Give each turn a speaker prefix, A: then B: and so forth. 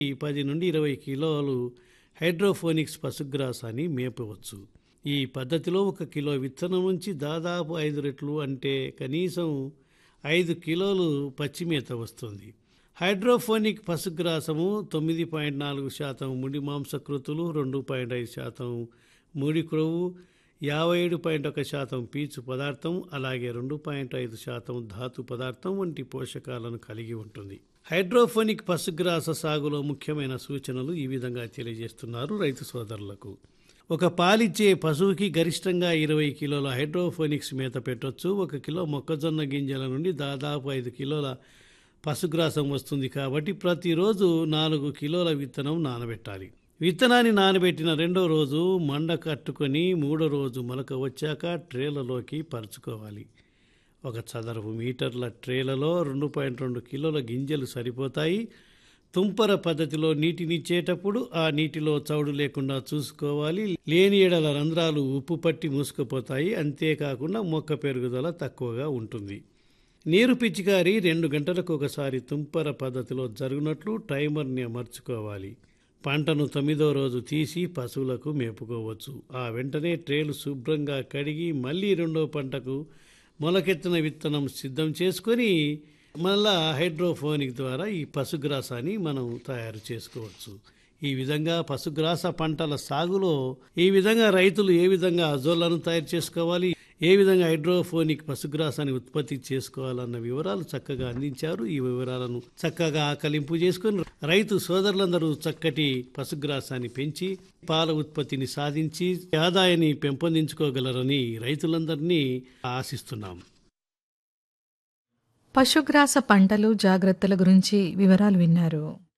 A: ఈ పది నుండి ఇరవై కిలోలు హైడ్రోఫోనిక్స్ పశుగ్రాసాన్ని మేపవచ్చు ఈ పద్ధతిలో ఒక కిలో విత్తనం నుంచి దాదాపు ఐదు రెట్లు అంటే కనీసం ఐదు కిలోలు పచ్చిమేత వస్తుంది హైడ్రోఫోనిక్ పశుగ్రాసము తొమ్మిది పాయింట్ నాలుగు శాతం ముడి మాంసకృతులు రెండు పాయింట్ ఐదు శాతం ముడి క్రొవ్వు యాభై ఏడు పాయింట్ ఒక శాతం పీచు పదార్థం అలాగే రెండు పాయింట్ ఐదు శాతం ధాతు పదార్థం వంటి పోషకాలను కలిగి ఉంటుంది హైడ్రోఫోనిక్ పశుగ్రాస సాగులో ముఖ్యమైన సూచనలు ఈ విధంగా తెలియజేస్తున్నారు రైతు సోదరులకు ఒక పాలిచ్చే పశువుకి గరిష్టంగా ఇరవై కిలోల హైడ్రోఫోనిక్స్ మేత పెట్టొచ్చు ఒక కిలో మొక్కజొన్న గింజల నుండి దాదాపు ఐదు కిలోల పశుగ్రాసం వస్తుంది కాబట్టి ప్రతిరోజు నాలుగు కిలోల విత్తనం నానబెట్టాలి విత్తనాన్ని నానబెట్టిన రెండో రోజు మండ కట్టుకొని మూడో రోజు మొలక వచ్చాక ట్రేలలోకి పరుచుకోవాలి ఒక చదరపు మీటర్ల ట్రేలలో రెండు పాయింట్ రెండు కిలోల గింజలు సరిపోతాయి తుంపర పద్ధతిలో నీటినిచ్చేటప్పుడు ఆ నీటిలో చౌడు లేకుండా చూసుకోవాలి లేని ఎడల రంధ్రాలు ఉప్పు పట్టి మూసుకుపోతాయి అంతేకాకుండా మొక్క పెరుగుదల తక్కువగా ఉంటుంది నీరు పిచికారి రెండు గంటలకు ఒకసారి తుంపర పద్ధతిలో జరుగునట్లు టైమర్ని అమర్చుకోవాలి పంటను తొమ్మిదో రోజు తీసి పశువులకు మేపుకోవచ్చు ఆ వెంటనే ట్రేలు శుభ్రంగా కడిగి మళ్ళీ రెండో పంటకు మొలకెత్తిన విత్తనం సిద్ధం చేసుకొని మళ్ళా హైడ్రోఫోనిక్ ద్వారా ఈ పశుగ్రాసాన్ని మనం తయారు చేసుకోవచ్చు ఈ విధంగా పశుగ్రాస పంటల సాగులో ఈ విధంగా రైతులు ఏ విధంగా అజోళ్లను తయారు చేసుకోవాలి ఏ విధంగా హైడ్రోఫోనిక్ పశుగ్రాసాన్ని ఉత్పత్తి చేసుకోవాలన్న వివరాలు చక్కగా అందించారు ఈ వివరాలను చక్కగా ఆకలింపు చేసుకొని రైతు సోదరులందరూ చక్కటి పశుగ్రాసాన్ని పెంచి పాల ఉత్పత్తిని సాధించి ఆదాయాన్ని పెంపొందించుకోగలరని రైతులందరినీ ఆశిస్తున్నాం
B: పశుగ్రాస పంటలు జాగ్రత్తల గురించి వివరాలు విన్నారు